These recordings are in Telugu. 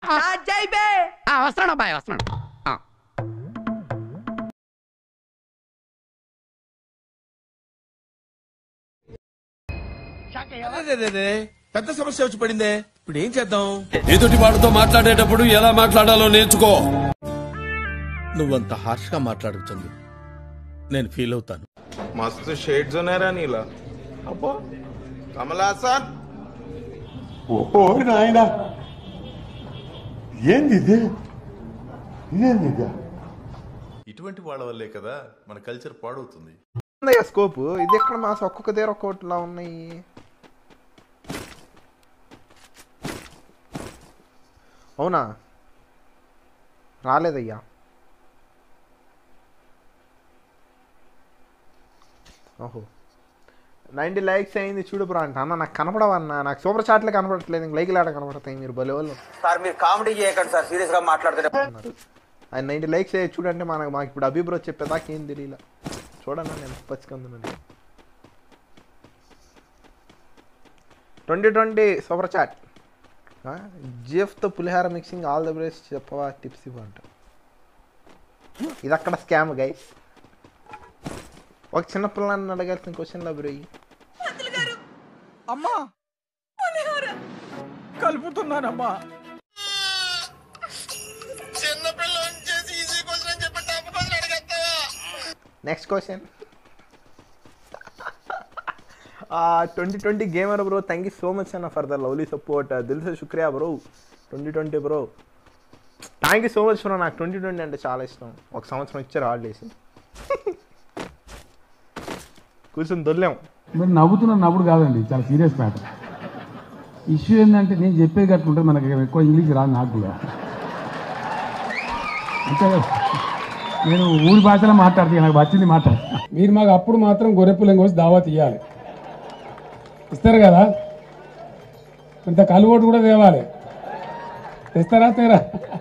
ఆ, వస్తున్నాను అబ్బాయి వస్తున్నాను ఆ. అరెరెరెరె, పెద్ద సమస్య వచ్చి పడిందే ఇప్పుడు ఏం చేద్దాం ఎదుటి వాడితో మాట్లాడేటప్పుడు ఎలా మాట్లాడాలో నేర్చుకో నువ్వంత హార్ష్ గా మాట్లాడుతుంది నేను ఫీల్ అవుతాను मस्त शेड्स ఉన్నాయి రా నీలా అబ్బో కమల్ హాసన్ ఓ నాయన ఏంది ఇది ఇదేంది ఇది ఇటువంటి వాళ్ళ వల్లే కదా మన కల్చర్ పాడవుతుంది ఉందయ్యా స్కోప్ ఇది ఎక్కడ మాస్ ఒక్కొక్క దగ్గర ఒక్కొక్కటిలా ఉన్నాయి అవునా రాలేదయ్యా ఓహో నైంటీ లైక్స్ అయింది చూడు బ్రో అంట అన్న నాకు కనపడవన్నా నాకు సూపర్ చాట్లే కనపడట్లేదు ఇంక లైక్లు ఆడ కనపడతాయి మీరు భలే వాళ్ళు సార్ మీరు కామెడీ చేయకండి సార్ సీరియస్ గా మాట్లాడుతున్నారు ఆయన నైంటీ లైక్స్ అయ్యి చూడండి మనకు మాకు ఇప్పుడు అభిబ్రో చెప్పేదాకా ఏం తెలియలే చూడండి నేను పచ్చికందునని ట్వంటీ ట్వంటీ సూపర్ చాట్ జిఎఫ్తో పులిహార మిక్సింగ్ ఆల్ ద బెస్ట్ చెప్పవా టిప్స్ ఇవ్వంట ఇది అక్కడ స్కామ్ గైస్ ఒక చిన్న పిల్లని అడగాల్సిన క్వశ్చన్లో బ్రో అమ్మా కలుపుతున్నానమ్మా next question twenty twenty gamer bro thank you so much అన్న ఫర్ ద లవ్లీ సపోర్ట్ దిల్ సే శుక్రియా bro twenty twenty bro thank you so much bro నాకు ట్వంటీ ట్వంటీ అంటే చాలా ఇష్టం ఒక సంవత్సరం ఇచ్చారు హాలిడేస్ కూర్చొని దొల్లాం మీరు నవ్వుతున్న నవ్వుడు కాదండి చాలా సీరియస్ మ్యాటర్ ఇష్యూ ఏంటంటే నేను చెప్పేది కట్టుకుంటే మనకి ఎక్కువ ఇంగ్లీష్ రాదు నాకు కూడా అంతే కదా నేను ఊరి భాషలో మాట్లాడుతాను నాకు వచ్చింది మాట్లాడు మీరు మాకు అప్పుడు మాత్రం గొర్రెపులం కోసి దావా తీయాలి ఇస్తారు కదా ఇంత కలువోటు కూడా తేవాలి తెస్తారా తేరా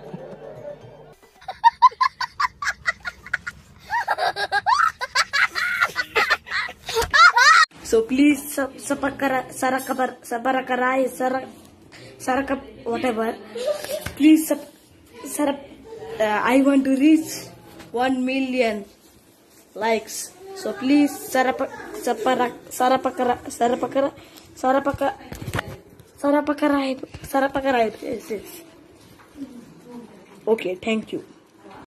So please sub sapakara sarakabar sabarakarai sarak sarakap whatever. Please sub sarap. Uh, I want to reach one million likes. So please sarapa saparak sarapakara sarapakara sarapaka sarapakarai sarapakarai. Yes, yes. Okay, thank you.